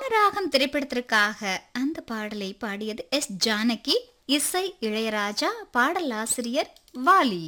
ராகம் திரைப்படத்திற்காக அந்த பாடலை பாடியது எஸ் ஜானகி இசை இளையராஜா பாடலாசிரியர் வாலி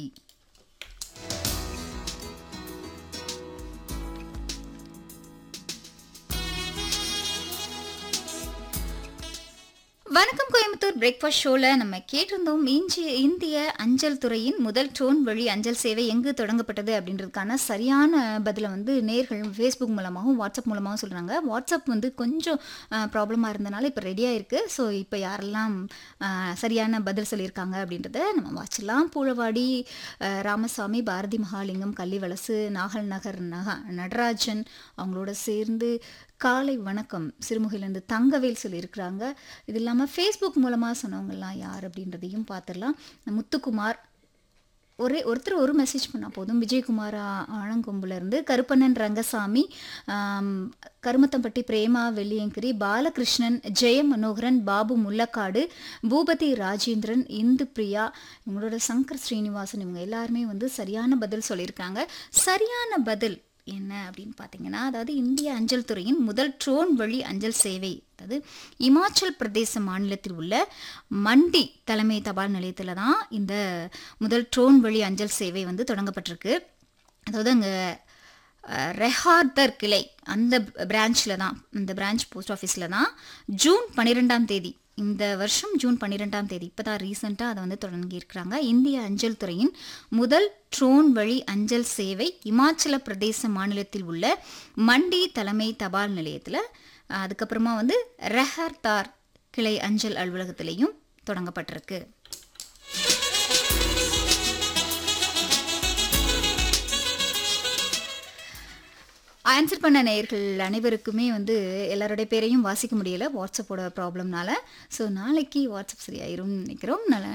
வணக்கம் கோயம்புத்தூர் பிரேக்ஃபாஸ்ட் ஷோவில் நம்ம கேட்டிருந்தோம் இஞ்சி இந்திய அஞ்சல் துறையின் முதல் ட்ரோன் வழி அஞ்சல் சேவை எங்கு தொடங்கப்பட்டது அப்படின்றதுக்கான சரியான பதிலை வந்து நேர்கள் ஃபேஸ்புக் மூலமாகவும் வாட்ஸ்அப் மூலமாகவும் சொல்கிறாங்க வாட்ஸ்அப் வந்து கொஞ்சம் ப்ராப்ளமாக இருந்தனால இப்போ ரெடியாக இருக்குது ஸோ இப்போ யாரெல்லாம் அஹ், சரியான பதில் சொல்லியிருக்காங்க அப்படின்றத நம்ம வாட்சலாம் பூழவாடி அஹ், ராமசாமி பாரதி மகாலிங்கம் கள்ளிவலசு நாகல் நகர் நக நடராஜன் அவங்களோட சேர்ந்து காலை வணக்கம் சிறுமுகையிலேருந்து தங்கவேல் சொல்லியிருக்கிறாங்க இது இல்லாமல் ஃபேஸ்புக் மூலமாக சொன்னவங்கலாம் யார் அப்படின்றதையும் பார்த்துடலாம் முத்துக்குமார் ஒரே ஒருத்தர் ஒரு மெசேஜ் பண்ணால் போதும் விஜயகுமார் ஆ- ஆலங்கொம்புலேருந்து கருப்பண்ணன் ரங்கசாமி ஆம், கருமத்தம்பட்டி பிரேமா வெள்ளியங்கிரி பாலகிருஷ்ணன் ஜெய மனோகரன் பாபு முல்லக்காடு பூபதி ராஜேந்திரன் இந்து பிரியா இவங்களோட சங்கர் ஸ்ரீனிவாசன் இவங்க எல்லாருமே வந்து சரியான பதில் சொல்லியிருக்காங்க சரியான பதில் என்ன அப்படின்னு பார்த்தீங்கன்னா அதாவது இந்திய அஞ்சல் துறையின் முதல் ட்ரோன் வழி அஞ்சல் சேவை அதாவது இமாச்சல் பிரதேச மாநிலத்தில் உள்ள மண்டி தலைமை தபால் நிலையத்தில் தான் இந்த முதல் ட்ரோன் வழி அஞ்சல் சேவை வந்து தொடங்கப்பட்டிருக்கு அதாவது அங்கே ரெஹார்தர் கிளை அந்த பிரான்ச்சில் தான் இந்த பிரான்ச் போஸ்ட் ஆஃபீஸில் தான் ஜூன் பன்னிரெண்டாம் தேதி இந்த வருஷம் ஜூன் பன்னிரெண்டாம் தேதி இப்போ தான் ரீசெண்டாக அதை வந்து தொடங்கியிருக்கிறாங்க இந்திய அஞ்சல் துறையின் முதல் ட்ரோன் வழி அஞ்சல் சேவை இமாச்சல பிரதேச மாநிலத்தில் உள்ள மண்டி தலைமை தபால் நிலையத்தில் அதுக்கப்புறமா வந்து ரெஹர்தார் கிளை அஞ்சல் அலுவலகத்திலையும் தொடங்கப்பட்டிருக்கு ஆன்சர் பண்ண நேயர்கள் அனைவருக்குமே வந்து எல்லாருடைய பேரையும் வாசிக்க முடியல வாட்ஸ்அப்போட ப்ராப்ளம்னால ஸோ நாளைக்கு வாட்ஸ்அப் சரியாயிரும்னு நினைக்கிறோம் நல்ல